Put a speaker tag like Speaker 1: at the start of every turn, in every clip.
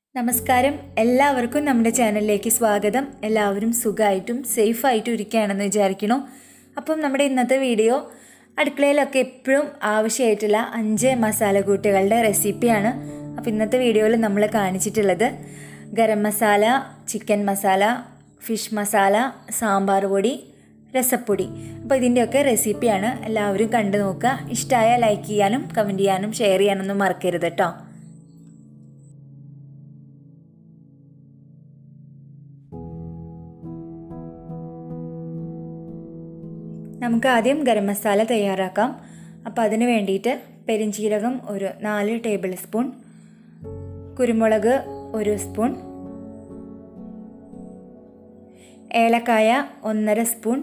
Speaker 1: നമസ്കാരം എല്ലാവർക്കും നമ്മുടെ ചാനലിലേക്ക് സ്വാഗതം എല്ലാവരും സുഖമായിട്ടും സേഫായിട്ടും ഇരിക്കുകയാണെന്ന് വിചാരിക്കണു അപ്പം നമ്മുടെ ഇന്നത്തെ വീഡിയോ അടുക്കളയിലൊക്കെ എപ്പോഴും ആവശ്യമായിട്ടുള്ള അഞ്ച് മസാലക്കൂട്ടുകളുടെ റെസിപ്പിയാണ് അപ്പോൾ ഇന്നത്തെ വീഡിയോയിൽ നമ്മൾ കാണിച്ചിട്ടുള്ളത് ഗരം മസാല ചിക്കൻ മസാല ഫിഷ് മസാല സാമ്പാർ പൊടി രസപ്പൊടി അപ്പോൾ ഇതിൻ്റെയൊക്കെ റെസിപ്പിയാണ് എല്ലാവരും കണ്ടു നോക്കുക ഇഷ്ടമായ ലൈക്ക് ചെയ്യാനും കമൻറ്റ് ചെയ്യാനും ഷെയർ ചെയ്യാനൊന്നും മറക്കരുത് കേട്ടോ നമുക്ക് ആദ്യം ഗരം മസാല തയ്യാറാക്കാം അപ്പോൾ അതിന് വേണ്ടിയിട്ട് പെരിഞ്ചീരകം ഒരു നാല് ടേബിൾ സ്പൂൺ കുരുമുളക് ഒരു സ്പൂൺ ഏലക്കായ ഒന്നര സ്പൂൺ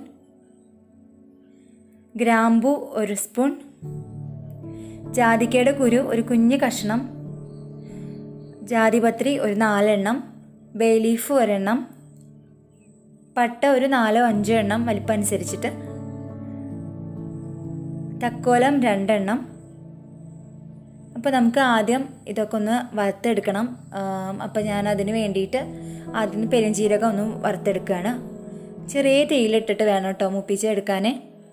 Speaker 1: ഗ്രാമ്പു ഒരു സ്പൂൺ ജാതിക്കയുടെ കുരു ഒരു കുഞ്ഞ് കഷ്ണം ജാതിപത്രി ഒരു നാലെണ്ണം ബേ ലീഫ് ഒരെണ്ണം പട്ട ഒരു നാലോ അഞ്ചോ എണ്ണം വലിപ്പം അനുസരിച്ചിട്ട് തക്കോലം രണ്ടെണ്ണം അപ്പോൾ നമുക്ക് ആദ്യം ഇതൊക്കെ ഒന്ന് വറുത്തെടുക്കണം അപ്പോൾ ഞാൻ അതിന് വേണ്ടിയിട്ട് ആദ്യം പെരുംജീരകം ഒന്ന് വറുത്തെടുക്കുകയാണ് ചെറിയ തീയിലിട്ടിട്ട് വേണം കേട്ടോ മുപ്പിച്ചെടുക്കാൻ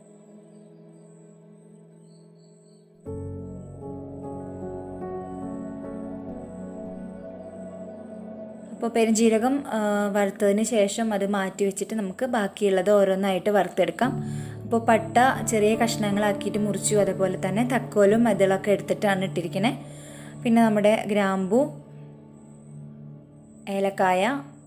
Speaker 1: അപ്പോൾ പെരുംജീരകം വറുത്തതിന് ശേഷം അത് മാറ്റി വെച്ചിട്ട് നമുക്ക് ബാക്കിയുള്ളത് ഓരോന്നായിട്ട് വറുത്തെടുക്കാം അപ്പോൾ പട്ട ചെറിയ കഷ്ണങ്ങളാക്കിയിട്ട് മുറിച്ചു അതുപോലെ തന്നെ തക്കോലും മതിളൊക്കെ എടുത്തിട്ടാണ് ഇട്ടിരിക്കുന്നത് പിന്നെ നമ്മുടെ ഗ്രാമ്പു ഏലക്കായ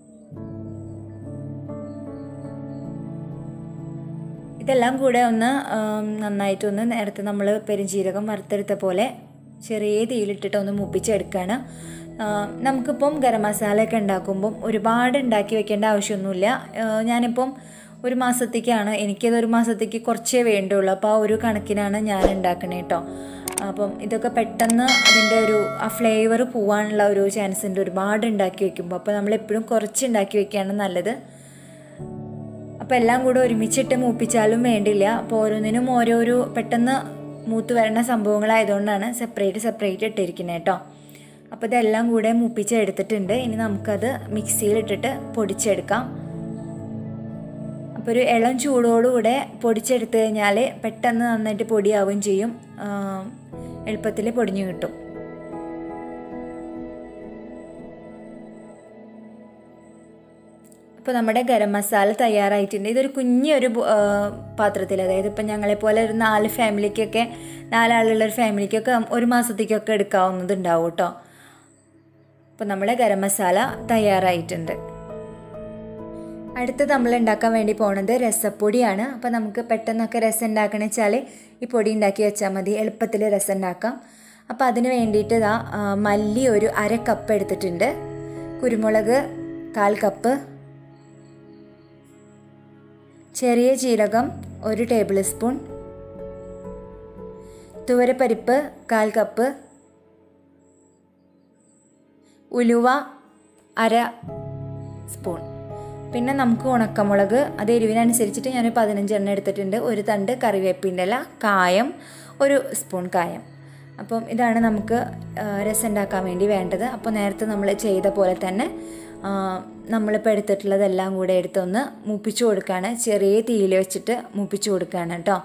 Speaker 1: ഇതെല്ലാം കൂടെ ഒന്ന് നന്നായിട്ടൊന്ന് നേരത്തെ നമ്മൾ പെരുംജീരകം വറുത്തെടുത്ത പോലെ ചെറിയ തീയിലിട്ടിട്ട് ഒന്ന് മുപ്പിച്ചെടുക്കുകയാണ് നമുക്കിപ്പം ഗരം മസാലയൊക്കെ ഉണ്ടാക്കുമ്പം ഒരുപാട് ഉണ്ടാക്കി വെക്കേണ്ട ആവശ്യമൊന്നുമില്ല ഞാനിപ്പം ഒരു മാസത്തേക്കാണ് എനിക്കത് ഒരു മാസത്തേക്ക് കുറച്ചേ വേണ്ടുള്ളൂ അപ്പോൾ ആ ഒരു കണക്കിനാണ് ഞാൻ ഉണ്ടാക്കണേ കേട്ടോ അപ്പം ഇതൊക്കെ പെട്ടെന്ന് അതിൻ്റെ ഒരു ആ ഫ്ലേവർ പോകാനുള്ള ഒരു ചാൻസ് ഉണ്ട് ഒരുപാട് ഉണ്ടാക്കി വെക്കുമ്പോൾ അപ്പോൾ നമ്മൾ എപ്പോഴും കുറച്ച് ഉണ്ടാക്കി വെക്കുകയാണ് നല്ലത് അപ്പോൾ എല്ലാം കൂടെ ഒരുമിച്ചിട്ട് മൂപ്പിച്ചാലും വേണ്ടില്ല അപ്പോൾ ഓരോന്നിനും ഓരോരോ പെട്ടെന്ന് മൂത്ത് വരുന്ന സംഭവങ്ങളായതുകൊണ്ടാണ് സെപ്പറേറ്റ് സെപ്പറേറ്റ് ഇട്ടിരിക്കുന്നത് കേട്ടോ അപ്പോൾ ഇതെല്ലാം കൂടെ മൂപ്പിച്ചെടുത്തിട്ടുണ്ട് ഇനി നമുക്കത് മിക്സിയിലിട്ടിട്ട് പൊടിച്ചെടുക്കാം അപ്പോൾ ഒരു ഇളം ചൂടോടുകൂടെ പൊടിച്ചെടുത്ത് കഴിഞ്ഞാൽ പെട്ടെന്ന് നന്നായിട്ട് പൊടിയാവുകയും ചെയ്യും എളുപ്പത്തിൽ പൊടിഞ്ഞു കിട്ടും ഇപ്പോൾ നമ്മുടെ ഗരം മസാല തയ്യാറായിട്ടുണ്ട് ഇതൊരു കുഞ്ഞൊരു പാത്രത്തിൽ അതായത് ഇപ്പം ഞങ്ങളെപ്പോലെ ഒരു നാല് ഫാമിലിക്കൊക്കെ നാലാളുള്ള ഒരു ഫാമിലിക്കൊക്കെ ഒരു മാസത്തേക്കൊക്കെ എടുക്കാവുന്നത് ഉണ്ടാവും കേട്ടോ അപ്പോൾ നമ്മുടെ ഗരം മസാല തയ്യാറായിട്ടുണ്ട് അടുത്ത് നമ്മൾ ഉണ്ടാക്കാൻ വേണ്ടി പോണത് രസപ്പൊടിയാണ് അപ്പോൾ നമുക്ക് പെട്ടെന്നൊക്കെ രസം ഉണ്ടാക്കണമെന്ന് വെച്ചാൽ ഈ പൊടി ഉണ്ടാക്കി വെച്ചാൽ മതി എളുപ്പത്തിൽ രസം ഉണ്ടാക്കാം അപ്പോൾ അതിന് വേണ്ടിയിട്ട് ഇതാ മല്ലി ഒരു അര കപ്പ് എടുത്തിട്ടുണ്ട് കുരുമുളക് കാൽ കപ്പ് ചെറിയ ജീരകം ഒരു ടേബിൾ സ്പൂൺ തുവരപ്പരിപ്പ് കാൽ കപ്പ് ഉലുവ അര സ്പൂൺ പിന്നെ നമുക്ക് ഉണക്കമുളക് അത് എരിവിനനുസരിച്ചിട്ട് ഞാൻ പതിനഞ്ചെണ്ണം എടുത്തിട്ടുണ്ട് ഒരു തണ്ട് കറിവേപ്പിൻ്റെ ഇല കായം ഒരു സ്പൂൺ കായം അപ്പം ഇതാണ് നമുക്ക് രസം ഉണ്ടാക്കാൻ വേണ്ടി വേണ്ടത് അപ്പോൾ നേരത്തെ നമ്മൾ ചെയ്ത പോലെ തന്നെ നമ്മളിപ്പോൾ എടുത്തിട്ടുള്ളതെല്ലാം കൂടെ എടുത്തൊന്ന് മുപ്പിച്ചു കൊടുക്കുകയാണ് ചെറിയ തീയിൽ വെച്ചിട്ട് മുപ്പിച്ചു കൊടുക്കുകയാണ് കേട്ടോ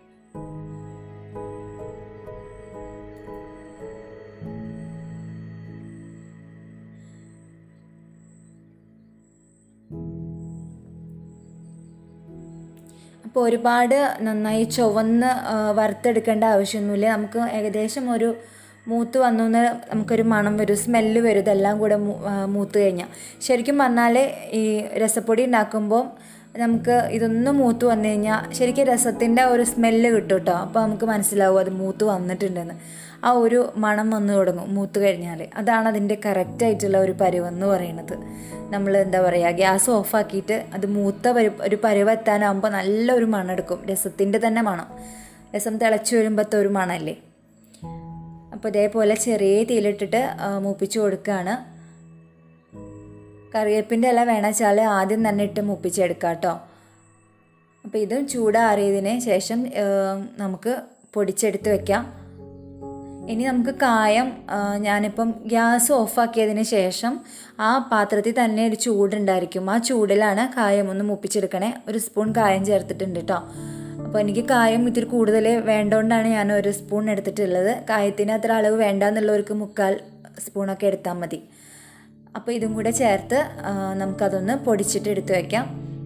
Speaker 1: അപ്പോൾ ഒരുപാട് നന്നായി ചുവന്ന് വറുത്തെടുക്കേണ്ട ആവശ്യമൊന്നുമില്ല നമുക്ക് ഏകദേശം ഒരു മൂത്ത് വന്നു എന്ന് നമുക്കൊരു മണം വരും സ്മെല്ല് വരും ഇതെല്ലാം കൂടെ മൂത്ത് കഴിഞ്ഞാൽ ശരിക്കും പറഞ്ഞാൽ ഈ രസപ്പൊടി ഉണ്ടാക്കുമ്പോൾ നമുക്ക് ഇതൊന്നും മൂത്ത് വന്നു കഴിഞ്ഞാൽ ശരിക്കും രസത്തിൻ്റെ ഒരു സ്മെല്ല് കിട്ടും കേട്ടോ അപ്പോൾ നമുക്ക് മനസ്സിലാവും അത് മൂത്ത് വന്നിട്ടുണ്ടെന്ന് ആ ഒരു മണം വന്നു തുടങ്ങും മൂത്ത് കഴിഞ്ഞാൽ അതാണ് അതിൻ്റെ കറക്റ്റായിട്ടുള്ള ഒരു പരുവെന്ന് പറയുന്നത് നമ്മൾ എന്താ പറയുക ഗ്യാസ് ഓഫാക്കിയിട്ട് അത് മൂത്ത പരു ഒരു പരുവെത്താനാകുമ്പോൾ നല്ലൊരു മണം എടുക്കും രസത്തിൻ്റെ തന്നെ മണം രസം തിളച്ച് വരുമ്പോഴത്തെ ഒരു മണമല്ലേ അപ്പോൾ ഇതേപോലെ ചെറിയ തീയിലിട്ടിട്ട് മൂപ്പിച്ച് കൊടുക്കുകയാണ് കറിവേപ്പിൻ്റെ ഇല വേണമെച്ചാൽ ആദ്യം തന്നെ ഇട്ട് മൂപ്പിച്ചെടുക്കാം കേട്ടോ അപ്പോൾ ഇത് ചൂടാറിയതിന് ശേഷം നമുക്ക് പൊടിച്ചെടുത്ത് വെക്കാം ഇനി നമുക്ക് കായം ആ, ഞാനിപ്പം ഗ്യാസ് ഓഫാക്കിയതിന് ശേഷം ആ പാത്രത്തിൽ തന്നെ ഒരു ചൂടുണ്ടായിരിക്കും ആ ചൂടിലാണ് കായം ഒന്ന് മുപ്പിച്ചെടുക്കണേ ഒരു സ്പൂൺ കായം ചേർത്തിട്ടുണ്ട് കേട്ടോ അപ്പോൾ എനിക്ക് കായം ഇത്തിരി കൂടുതൽ വേണ്ടതുകൊണ്ടാണ് ഞാൻ ഒരു സ്പൂൺ എടുത്തിട്ടുള്ളത് കായത്തിന് അത്ര അളവ് വേണ്ട എന്നുള്ളവർക്ക് മുക്കാൽ സ്പൂണൊക്കെ എടുത്താൽ മതി അപ്പോൾ ഇതും കൂടെ ചേർത്ത് ആ, നമുക്കതൊന്ന് പൊടിച്ചിട്ട് എടുത്ത് വയ്ക്കാം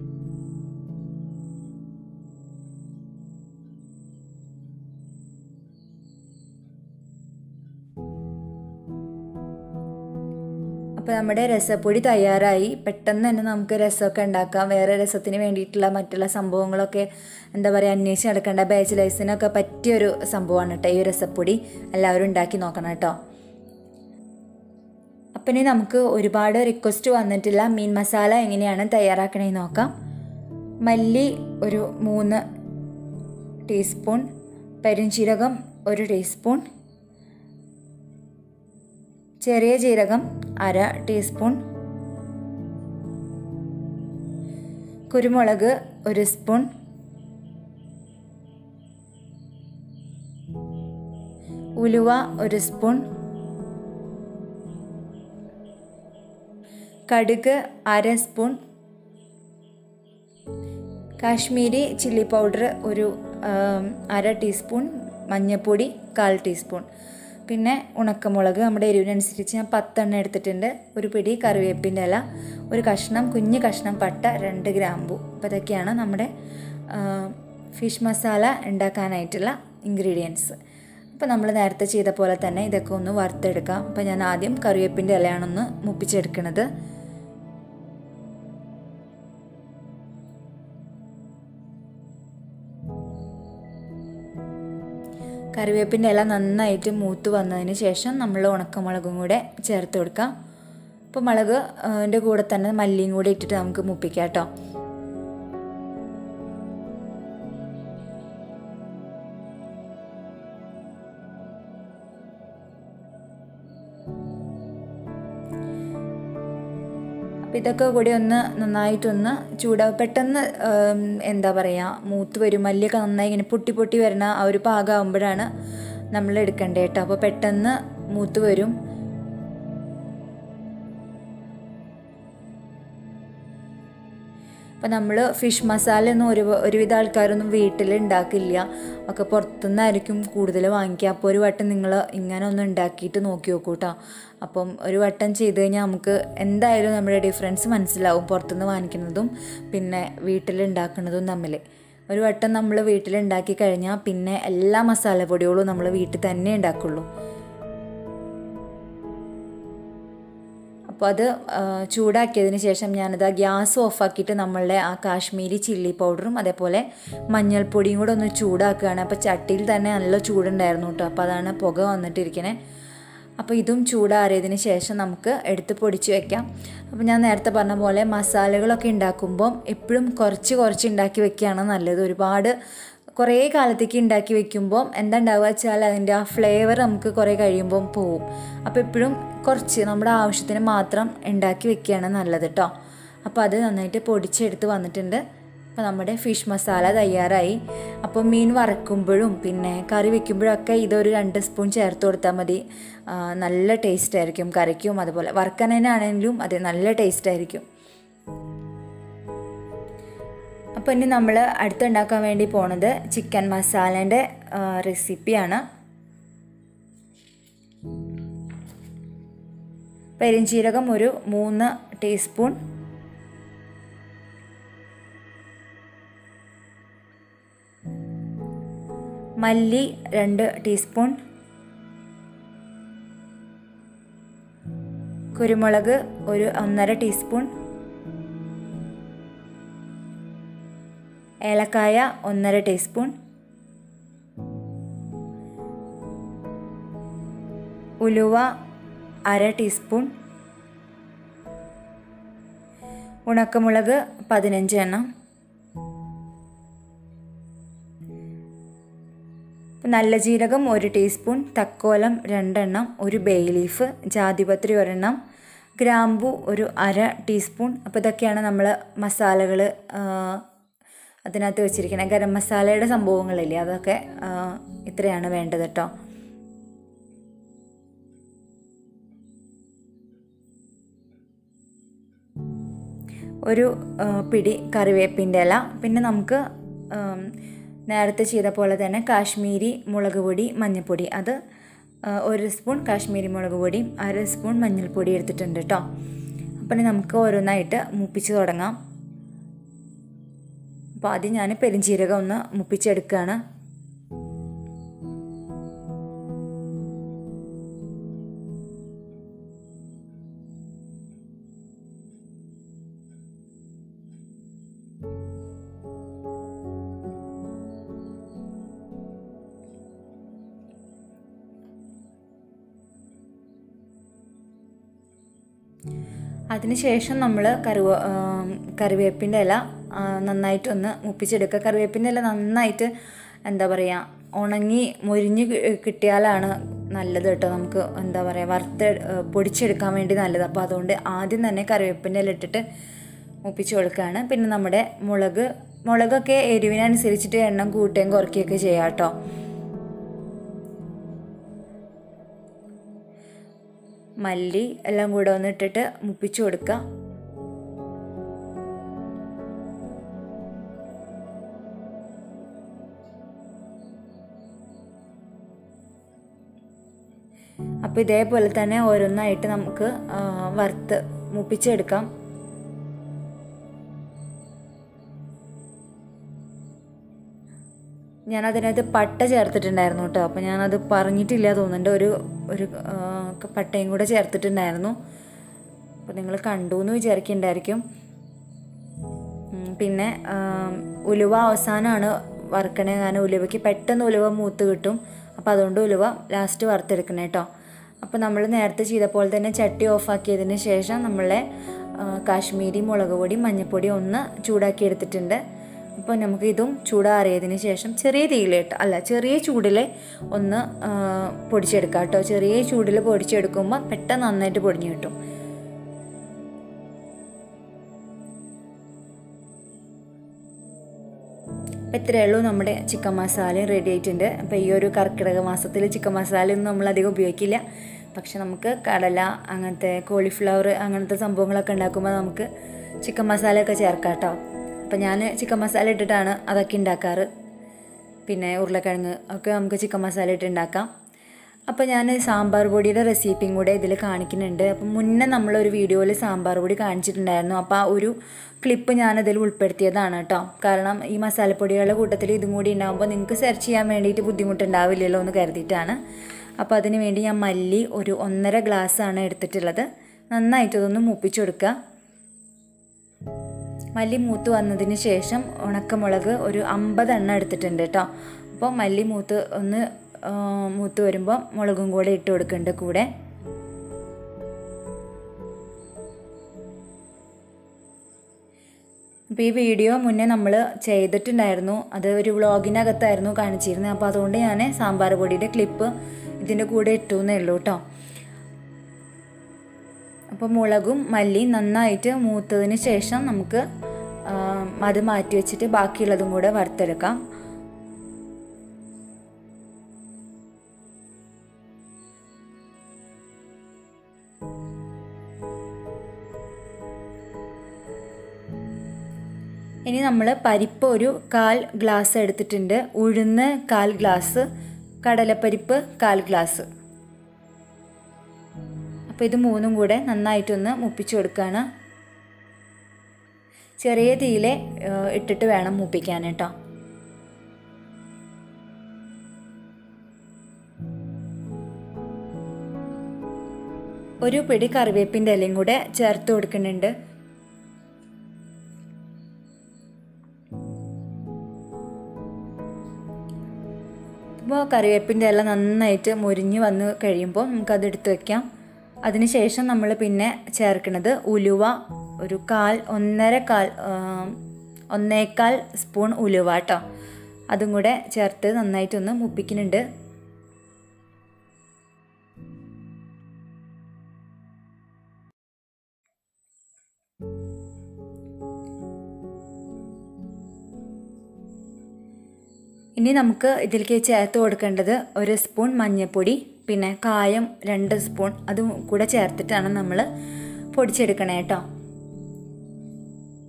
Speaker 1: അപ്പോൾ നമ്മുടെ രസപ്പൊടി തയ്യാറായി പെട്ടെന്ന് തന്നെ നമുക്ക് രസമൊക്കെ ഉണ്ടാക്കാം വേറെ രസത്തിന് വേണ്ടിയിട്ടുള്ള മറ്റുള്ള സംഭവങ്ങളൊക്കെ എന്താ പറയുക അന്വേഷിച്ച് നടക്കേണ്ട ബാച്ചിലേഴ്സിനൊക്കെ പറ്റിയൊരു സംഭവമാണ് കേട്ടോ ഈ രസപ്പൊടി എല്ലാവരും ഉണ്ടാക്കി നോക്കണം കേട്ടോ അപ്പം ഇനി നമുക്ക് ഒരുപാട് റിക്വസ്റ്റ് വന്നിട്ടില്ല മീൻ മസാല എങ്ങനെയാണ് തയ്യാറാക്കണേന്ന് നോക്കാം മല്ലി ഒരു മൂന്ന് ടീസ്പൂൺ പെരുംജീരകം ഒരു ടീസ്പൂൺ ചെറിയ ജീരകം അര ടീസ്പൂൺ കുരുമുളക് ഒരു സ്പൂൺ ഉലുവ ഒരു സ്പൂൺ കടുക് അര സ്പൂൺ കാശ്മീരി ചില്ലി പൗഡർ ഒരു ആം, അര ടീസ്പൂൺ മഞ്ഞൾപ്പൊടി കാൽ ടീസ്പൂൺ പിന്നെ ഉണക്കമുളക് നമ്മുടെ എരിവിനനുസരിച്ച് ഞാൻ പത്തെണ്ണം എടുത്തിട്ടുണ്ട് ഒരു പിടി കറിവേപ്പിൻ്റെ ഇല ഒരു കഷ്ണം കുഞ്ഞ് കഷ്ണം പട്ട രണ്ട് ഗ്രാമ്പു അപ്പോൾ ഇതൊക്കെയാണ് നമ്മുടെ ആ, ഫിഷ് മസാല ഉണ്ടാക്കാനായിട്ടുള്ള ഇൻഗ്രീഡിയൻസ് അപ്പോൾ നമ്മൾ നേരത്തെ ചെയ്ത പോലെ തന്നെ ഇതൊക്കെ ഒന്ന് വറുത്തെടുക്കാം അപ്പോൾ ഞാൻ ആദ്യം കറിവേപ്പിൻ്റെ ഇലയാണൊന്ന് മുപ്പിച്ചെടുക്കുന്നത് കറിവേപ്പിൻ്റെ ഇല നന്നായിട്ട് മൂത്ത് വന്നതിന് ശേഷം നമ്മൾ ഉണക്കമുളകും കൂടെ ചേർത്ത് കൊടുക്കാം അപ്പോൾ മുളക് അതിൻ്റെ കൂടെ തന്നെ മല്ലിയും കൂടെ ഇട്ടിട്ട് നമുക്ക് മുപ്പിക്കാം കേട്ടോ അപ്പോൾ ഇതൊക്കെ കൂടി ഒന്ന് നന്നായിട്ടൊന്ന് ചൂടാ പെട്ടെന്ന് ഉം, എന്താ പറയുക മൂത്ത് വരും മല്ലിയൊക്കെ നന്നായി ഇങ്ങനെ പൊട്ടി പൊട്ടി വരുന്ന ആ ഒരു പാകമാകുമ്പോഴാണ് നമ്മൾ എടുക്കേണ്ടത് കേട്ടോ അപ്പോൾ പെട്ടെന്ന് മൂത്ത് വരും അപ്പം നമ്മൾ ഫിഷ് മസാല ഒന്നും ഒരു ഒരുവിധ ആൾക്കാരൊന്നും വീട്ടിൽ ഉണ്ടാക്കില്ല ഒക്കെ പുറത്തുനിന്നായിരിക്കും കൂടുതൽ വാങ്ങിക്കുക അപ്പോൾ ഒരു വട്ടം നിങ്ങൾ ഇങ്ങനെ ഒന്ന് ഉണ്ടാക്കിയിട്ട് നോക്കി നോക്കൂ കേട്ടോ അപ്പം ഒരു വട്ടം ചെയ്ത് കഴിഞ്ഞാൽ നമുക്ക് എന്തായാലും നമ്മുടെ ഡിഫറൻസ് മനസ്സിലാവും പുറത്തുനിന്ന് വാങ്ങിക്കുന്നതും പിന്നെ വീട്ടിൽ ഉണ്ടാക്കുന്നതും തമ്മിൽ ഒരു വട്ടം നമ്മൾ വീട്ടിലുണ്ടാക്കി കഴിഞ്ഞാൽ പിന്നെ എല്ലാ മസാലപ്പൊടികളും നമ്മൾ വീട്ടിൽ തന്നെ ഉണ്ടാക്കുള്ളൂ അപ്പോൾ അത് ആ, ചൂടാക്കിയതിന് ശേഷം ഞാനത് ആ ഗ്യാസ് ഓഫാക്കിയിട്ട് നമ്മളുടെ ആ കാശ്മീരി ചില്ലി പൗഡറും അതേപോലെ മഞ്ഞൾപ്പൊടിയും കൂടെ ഒന്ന് ചൂടാക്കുകയാണ് അപ്പോൾ ചട്ടിയിൽ തന്നെ നല്ല ചൂടുണ്ടായിരുന്നു കേട്ടോ അപ്പോൾ അതാണ് പുക വന്നിട്ടിരിക്കണേ അപ്പോൾ ഇതും ചൂടാറിയതിന് ശേഷം നമുക്ക് എടുത്ത് പൊടിച്ച് വെക്കാം അപ്പോൾ ഞാൻ നേരത്തെ പറഞ്ഞ പോലെ മസാലകളൊക്കെ ഉണ്ടാക്കുമ്പോൾ എപ്പോഴും കുറച്ച് കുറച്ച് ഉണ്ടാക്കി വെക്കുകയാണ് നല്ലത് ഒരുപാട് കുറേ കാലത്തേക്ക് ഉണ്ടാക്കി വെക്കുമ്പോൾ എന്താ ഉണ്ടാവുക വെച്ചാൽ അതിൻ്റെ ആ ഫ്ലേവർ നമുക്ക് കുറേ കഴിയുമ്പം പോവും അപ്പോൾ എപ്പോഴും കുറച്ച് നമ്മുടെ ആവശ്യത്തിന് മാത്രം ഉണ്ടാക്കി വെക്കുകയാണ് നല്ലത് കേട്ടോ അപ്പോൾ അത് നന്നായിട്ട് പൊടിച്ചെടുത്ത് വന്നിട്ടുണ്ട് അപ്പോൾ നമ്മുടെ ഫിഷ് മസാല തയ്യാറായി അപ്പോൾ മീൻ വറക്കുമ്പോഴും പിന്നെ കറി വെക്കുമ്പോഴൊക്കെ ഇതൊരു രണ്ട് സ്പൂൺ ചേർത്ത് കൊടുത്താൽ മതി ആ, നല്ല ടേസ്റ്റ് ആയിരിക്കും കറിക്കും അതുപോലെ വറക്കാനാണെങ്കിലും അത് നല്ല ടേസ്റ്റ് ആയിരിക്കും അപ്പോൾ ഇനി നമ്മൾ അടുത്തുണ്ടാക്കാൻ വേണ്ടി പോണത് ചിക്കൻ മസാലേൻ്റെ റെസിപ്പിയാണ് പെരിഞ്ചീരകം ഒരു മൂന്ന് ടീസ്പൂൺ മല്ലി രണ്ട് ടീസ്പൂൺ കുരുമുളക് ഒരു ഒന്നര ടീസ്പൂൺ ഏലക്കായ ഒന്നര ടീസ്പൂൺ ഉലുവ അര ടീസ്പൂൺ ഉണക്കമുളക് പതിനഞ്ച് എണ്ണം നല്ല ജീരകം ഒരു ടീസ്പൂൺ തക്കോലം രണ്ടെണ്ണം ഒരു ബേ ലീഫ് ജാതിപത്രി ഒരെണ്ണം ഗ്രാമ്പു ഒരു അര ടീസ്പൂൺ അപ്പോൾ ഇതൊക്കെയാണ് നമ്മൾ മസാലകൾ അതിനകത്ത് വെച്ചിരിക്കുന്നത് ഗരം മസാലയുടെ സംഭവങ്ങളില്ലേ അതൊക്കെ ആ, ഇത്രയാണ് വേണ്ടത് കേട്ടോ ഒരു ആ, പിടി കറിവേപ്പിൻ്റെ ഇല പിന്നെ നമുക്ക് ആം, നേരത്തെ ചെയ്ത പോലെ തന്നെ കാശ്മീരി മുളക് പൊടി മഞ്ഞൾപ്പൊടി അത് ആ, ഒരു സ്പൂൺ കാശ്മീരി മുളക് പൊടിയും അര സ്പൂൺ മഞ്ഞൾപ്പൊടി എടുത്തിട്ടുണ്ട് കേട്ടോ അപ്പം ഇനി നമുക്ക് ഓരോന്നായിട്ട് മുപ്പിച്ച് തുടങ്ങാം അപ്പോൾ ആദ്യം ഞാൻ പെരിഞ്ചീരകം ഒന്ന് മുപ്പിച്ചെടുക്കുകയാണ് അതിനുശേഷം നമ്മൾ കറിവ കറിവേപ്പിൻ്റെ ഇല ആ, നന്നായിട്ടൊന്ന് മുപ്പിച്ചെടുക്കുക കറിവേപ്പിൻ്റെ ഇല നന്നായിട്ട് എന്താ പറയുക ഉണങ്ങി മൊരിഞ്ഞ് കി- കിട്ടിയാലാണ് നല്ലത് കേട്ടോ നമുക്ക് എന്താ പറയുക വറുത്ത് ഏ, പൊടിച്ചെടുക്കാൻ വേണ്ടി നല്ലത് അപ്പോൾ അതുകൊണ്ട് ആദ്യം തന്നെ കറിവേപ്പിൻ്റെ ഇല ഇട്ടിട്ട് മുപ്പിച്ച് കൊടുക്കുകയാണ് പിന്നെ നമ്മുടെ മുളക് മുളകൊക്കെ എരിവിനനുസരിച്ചിട്ട് എണ്ണം കൂട്ടുകയും കുറയ്ക്കുകയൊക്കെ ചെയ്യാം കേട്ടോ മല്ലി എല്ലാം കൂടെ ഒന്ന് ഇട്ടിട്ട് മുപ്പിച്ച് കൊടുക്കുക അപ്പോൾ ഇതേപോലെ തന്നെ ഓരോന്നായിട്ട് നമുക്ക് ആ, വറുത്ത് മുപ്പിച്ചെടുക്കാം ഞാൻ അതിനകത്ത് പട്ട ചേർത്തിട്ടുണ്ടായിരുന്നു കേട്ടോ അപ്പോൾ ഞാനത് പറഞ്ഞിട്ടില്ല തോന്നുന്നുണ്ട് ഒരു ഒരു ആ, പട്ടയും കൂടെ ചേർത്തിട്ടുണ്ടായിരുന്നു അപ്പോൾ നിങ്ങൾ കണ്ടു എന്ന് വിചാരിക്കുന്നുണ്ടായിരിക്കും ഉം, പിന്നെ ആ, ഉലുവ അവസാനമാണ് വറുക്കണേ കാരണം ഉലുവയ്ക്ക് പെട്ടെന്ന് ഉലുവ മൂത്ത് കിട്ടും അപ്പോൾ അതുകൊണ്ട് ഉലുവ ലാസ്റ്റ് വറുത്തെടുക്കണേ കേട്ടോ അപ്പോൾ നമ്മൾ നേരത്തെ ചെയ്ത പോലെ തന്നെ ചട്ടി ഓഫാക്കിയതിന് ശേഷം നമ്മളെ ആ, കാശ്മീരി മുളക് പൊടി മഞ്ഞൾപ്പൊടി ഒന്ന് ചൂടാക്കി എടുത്തിട്ടുണ്ട് അപ്പോൾ നമുക്ക് ഇതും ചൂടാറിയതിന് ശേഷം ചെറിയ തീയിലിട്ട് അല്ല ചെറിയ ചൂടിൽ ഒന്ന് ആ, പൊടിച്ചെടുക്കാം കേട്ടോ ചെറിയ ചൂടിൽ പൊടിച്ചെടുക്കുമ്പോൾ പെട്ടെന്ന് നന്നായിട്ട് പൊടിഞ്ഞു കിട്ടും അപ്പോൾ ഇത്രയേ ഉള്ളൂ നമ്മുടെ ചിക്കൻ മസാല റെഡി ആയിട്ടുണ്ട് അപ്പോൾ ഈ ഒരു കർക്കിടക മാസത്തിൽ ചിക്കൻ മസാല ഒന്നും നമ്മൾ അധികം ഉപയോഗിക്കില്ല പക്ഷെ നമുക്ക് കടല അങ്ങനത്തെ കോളിഫ്ലവർ അങ്ങനത്തെ സംഭവങ്ങളൊക്കെ ഉണ്ടാക്കുമ്പോൾ നമുക്ക് ചിക്കൻ മസാലയൊക്കെ ചേർക്കാം കേട്ടോ അപ്പോൾ ഞാൻ ചിക്കൻ മസാല ഇട്ടിട്ടാണ് അതൊക്കെ ഉണ്ടാക്കാറ് പിന്നെ ഉരുളക്കിഴങ്ങ് ഒക്കെ നമുക്ക് ചിക്കൻ മസാല ഇട്ട് ഉണ്ടാക്കാം അപ്പോൾ ഞാൻ സാമ്പാർ പൊടിയുടെ റെസിപ്പിയും കൂടെ ഇതിൽ കാണിക്കുന്നുണ്ട് അപ്പം മുന്നേ നമ്മളൊരു വീഡിയോയിൽ സാമ്പാർ പൊടി കാണിച്ചിട്ടുണ്ടായിരുന്നു അപ്പോൾ ആ ഒരു ക്ലിപ്പ് ഞാനതിൽ ഉൾപ്പെടുത്തിയതാണ് കേട്ടോ കാരണം ഈ മസാലപ്പൊടികളുടെ കൂട്ടത്തിൽ ഇതും കൂടി ഉണ്ടാകുമ്പോൾ നിങ്ങൾക്ക് സെർച്ച് ചെയ്യാൻ വേണ്ടിയിട്ട് ബുദ്ധിമുട്ടുണ്ടാവില്ലല്ലോ എന്ന് കരുതിയിട്ടാണ് അപ്പോൾ അതിന് വേണ്ടി ഞാൻ മല്ലി ഒരു ഒന്നര ഗ്ലാസ്സാണ് എടുത്തിട്ടുള്ളത് നന്നായിട്ട് ഇതൊന്ന് മൂപ്പിച്ചു കൊടുക്കുക മല്ലി മൂത്ത് വന്നതിന് ശേഷം ഉണക്കമുളക് ഒരു അമ്പത് എണ്ണം എടുത്തിട്ടുണ്ട് കേട്ടോ അപ്പോൾ മല്ലി മൂത്ത് ഒന്ന് ആ, മൂത്ത് വരുമ്പോൾ മുളകും കൂടെ ഇട്ട് കൊടുക്കുന്നുണ്ട് കൂടെ അപ്പോൾ ഈ വീഡിയോ മുന്നേ നമ്മൾ ചെയ്തിട്ടുണ്ടായിരുന്നു അത് ഒരു വ്ളോഗിനകത്തായിരുന്നു കാണിച്ചിരുന്നത് അപ്പോൾ അതുകൊണ്ട് ഞാൻ സാമ്പാർ പൊടിയുടെ ക്ലിപ്പ് ഇതിൻ്റെ കൂടെ ഇട്ടു എന്നേ ഉള്ളൂ കേട്ടോ അപ്പോൾ മുളകും മല്ലിയും നന്നായിട്ട് മൂത്തതിന് ശേഷം നമുക്ക് ആ, അത് മാറ്റി വെച്ചിട്ട് ബാക്കിയുള്ളതും കൂടെ വറുത്തെടുക്കാം ഇനി നമ്മൾ പരിപ്പ് ഒരു കാൽ ഗ്ലാസ് എടുത്തിട്ടുണ്ട് ഉഴുന്ന് കാൽ ഗ്ലാസ് കടലപ്പരിപ്പ് കാൽ ഗ്ലാസ് അപ്പോൾ ഇത് മൂന്നും കൂടെ നന്നായിട്ടൊന്ന് മുപ്പിച്ചു കൊടുക്കുകയാണ് ചെറിയ തീയിലെ ഏഹ്, ഇട്ടിട്ട് വേണം മുപ്പിക്കാൻ കേട്ടോ ഒരു പിടി കറിവേപ്പിൻ്റെ ഇലയും കൂടെ ചേർത്ത് കൊടുക്കുന്നുണ്ട് അപ്പോൾ കറിവേപ്പിൻ്റെ ഇല നന്നായിട്ട് മുരിഞ്ഞ് വന്ന് കഴിയുമ്പോൾ നമുക്കത് എടുത്ത് വെക്കാം അതിനുശേഷം നമ്മൾ പിന്നെ ചേർക്കുന്നത് ഉലുവ ഒരു കാൽ ഒന്നര കാൽ ആ, ഒന്നേകാൽ സ്പൂൺ ഉലുവ കേട്ടോ അതും കൂടെ ചേർത്ത് നന്നായിട്ടൊന്ന് മുപ്പിക്കുന്നുണ്ട് ഇനി നമുക്ക് ഇതിലേക്ക് ചേർത്ത് കൊടുക്കേണ്ടത് ഒരു സ്പൂൺ മഞ്ഞൾപ്പൊടി പിന്നെ കായം രണ്ട് സ്പൂൺ അതും കൂടെ ചേർത്തിട്ടാണ് നമ്മൾ പൊടിച്ചെടുക്കണേ കേട്ടോ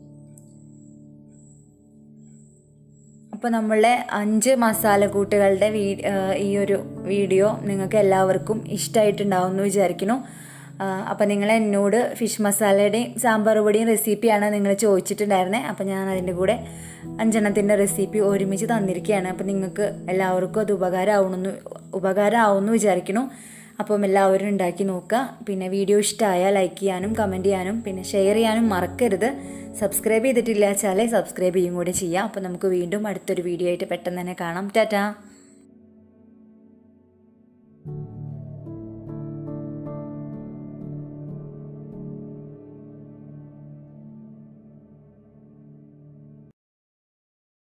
Speaker 1: അപ്പോൾ നമ്മളെ അഞ്ച് മസാലക്കൂട്ടുകളുടെ വീ ഈ ഒരു വീഡിയോ നിങ്ങൾക്ക് എല്ലാവർക്കും ഇഷ്ടമായിട്ടുണ്ടാവും എന്ന് വിചാരിക്കുന്നു അപ്പോൾ നിങ്ങൾ എന്നോട് ഫിഷ് മസാലയുടെയും സാമ്പാർ പൊടിയും റെസിപ്പിയാണ് നിങ്ങൾ ചോദിച്ചിട്ടുണ്ടായിരുന്നത് അപ്പോൾ ഞാൻ അതിൻ്റെ കൂടെ അഞ്ചെണ്ണത്തിൻ്റെ റെസിപ്പി ഒരുമിച്ച് തന്നിരിക്കുകയാണ് അപ്പോൾ നിങ്ങൾക്ക് എല്ലാവർക്കും അത് ഉപകാരമാവണമെന്ന് ഉപകാരമാവുമെന്ന് വിചാരിക്കുന്നു അപ്പം എല്ലാവരും ഉണ്ടാക്കി നോക്കുക പിന്നെ വീഡിയോ ഇഷ്ടമായാൽ ലൈക്ക് ചെയ്യാനും കമൻറ്റ് ചെയ്യാനും പിന്നെ ഷെയർ ചെയ്യാനും മറക്കരുത് സബ്സ്ക്രൈബ് ചെയ്തിട്ടില്ല വെച്ചാൽ സബ്സ്ക്രൈബ് ചെയ്യും കൂടെ ചെയ്യാം അപ്പോൾ നമുക്ക് വീണ്ടും അടുത്തൊരു വീഡിയോ ആയിട്ട് പെട്ടെന്ന് തന്നെ കാണാം ടാറ്റാ